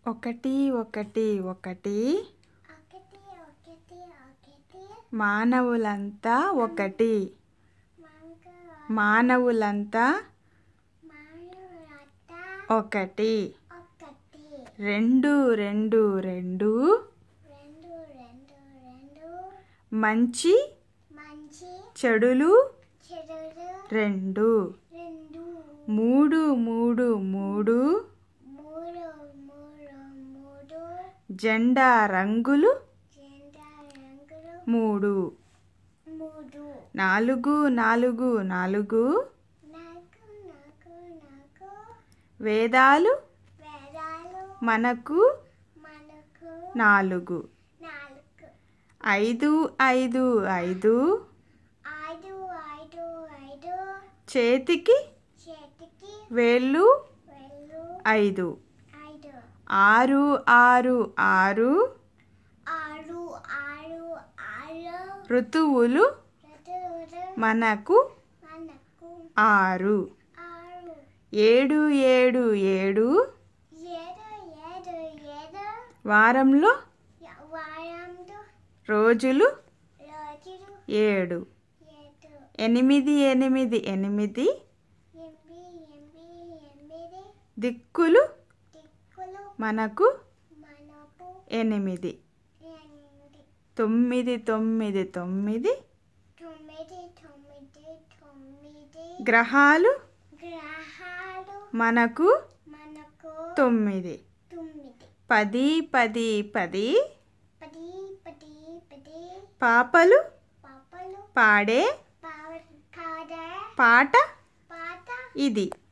ఒకటి ఒకటి ఒకటి ఒకటి ఒకటి ఒకటి మానవులంతా ఒకటి మంగ మానవులంతా మానవులత ఒకటి ఒకటి రెండు రెండు రెండు రెండు రెండు రెండు మంచి మంచి చెడులు చెడులు రెండు రెండు మూడు మూడు మూడు మూడు మూడు మూడు జెండా రంగులు జెండా రంగులు మూడు మూడు నాలుగు నాలుగు నాలుగు నాకు నాకు నాకు వేదాలు వేదాలు మనకు మనకు నాలుగు నాలుగు ఐదు ఐదు ఐదు ఐదు ఐదు ఐదు చేతికి చేతికి వేళ్ళు వెళ్ళు ఐదు ఐదు ఆరు ఆరు ఆరు ఆరు ఆరు ఆరు ఋతువులు ఋతువులు మనకు మనకు ఆరు ఆరు ఏడు ఏడు ఏడు ఏడు ఏడు ఏడు వారంలో య- వారంలో రోజులు రోజులు ఏడు ఏడు ఎనిమిది ఎనిమిది ఎనిమిది ఎనిమిది ఎనిమిది ఎనిమిది దిక్కులు దిక్కులు మనకు మనకు ఎనిమిది ఎనిమిది తొమ్మిది తొమ్మిది తొమ్మిది తొమ్మిది తొమ్మిది తొమ్మిది గ్రహాలు గ్రహాలు మనకు మనకు తొమ్మిది తొమ్మిది పది పది పది పది పది పది పాపలు పాపలు పాడే పాడ పాడ పాట పాట ఇది